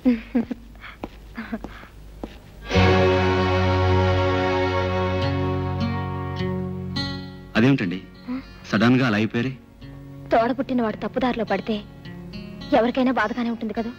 అదేమిటండి సడన్ గా అలా అయిపోయారే తోడ పుట్టిన వాడు తప్పుదారిలో పడితే ఎవరికైనా బాధగానే ఉంటుంది కదా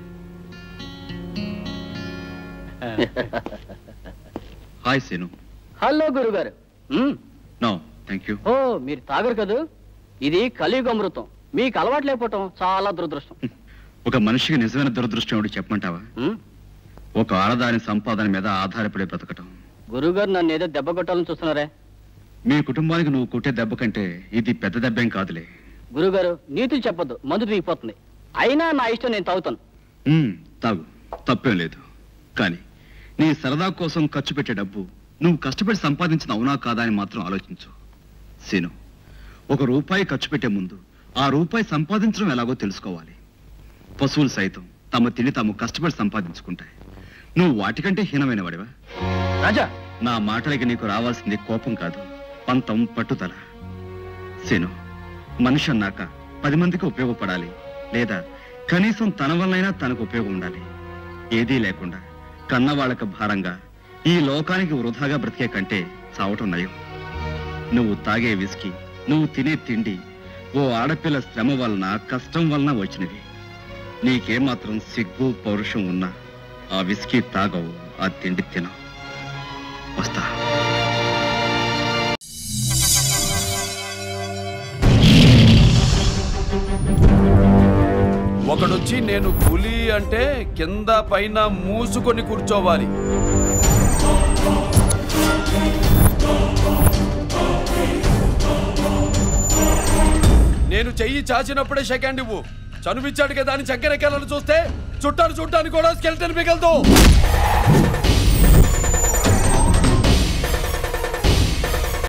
హాయ్ సీను హలో గురుగారు మ్మ్. నో థ్యాంక్ యూ ఓ మీరు తాగరు కదూ ఇది కలియుగ అమృతం మీకు అలవాటు లేకపోవటం చాలా దురదృష్టం ఒక మనిషికి నిజమైన దురదృష్టం ఏమిటి చెప్పమంటావా మ్మ్. ఒక ఆడదాని సంపాదన మీద ఆధారపడి బ్రతకటం గురుగారు నన్ను ఏదో దెబ్బ కొట్టాలని చూస్తున్నారే మీ కుటుంబానికి నువ్వు కొట్టే దెబ్బ కంటే ఇది పెద్ద దెబ్బేం కాదులే గురుగారు నీతులు చెప్పొద్దు మందు దిగిపోతుంది అయినా నా ఇష్టం నేను తాగుతాను ఉమ్, తాగు తప్పేం లేదు కానీ నీ సరదా కోసం ఖర్చు పెట్టే డబ్బు నువ్వు కష్టపడి సంపాదించిన అవునా కాదా అని మాత్రం ఆలోచించు సీను ఒక రూపాయి ఖర్చు పెట్టే ముందు ఆ రూపాయి సంపాదించడం ఎలాగో తెలుసుకోవాలి పశువులు సైతం తమ తిని తాము కష్టపడి సంపాదించుకుంటాయి నువ్వు వాటికంటే హీనమైన వాడివా రాజా నా మాటలకి నీకు రావాల్సింది కోపం కాదు పంతం పట్టుదల సీను మనిషి అన్నాక పది మందికి ఉపయోగపడాలి లేదా కనీసం తన వల్లైనా తనకు ఉపయోగం ఉండాలి ఏదీ లేకుండా కన్నవాళ్ళకి భారంగా ఈ లోకానికి వృధాగా బ్రతికే కంటే చావటం నయం నువ్వు తాగే విసికి నువ్వు తినే తిండి ఓ ఆడపిల్ల శ్రమ వలన కష్టం వలన వచ్చినవి నీకేమాత్రం సిగ్గు పౌరుషం ఉన్నా ఆ విసికి తాగవు ఆ తిండి తినవు వస్తా ఒకడొచ్చి నేను పులి అంటే కింద పైన మూసుకొని కూర్చోవాలి నేను చెయ్యి చాచినప్పుడే సెకండ్ ఇవ్వు చనువిచ్చాడు కదా అని చక్కెరెక్కాలను చూస్తే చుట్టాలు చుట్టాను కూడా స్కెల్టన్ మిగలదు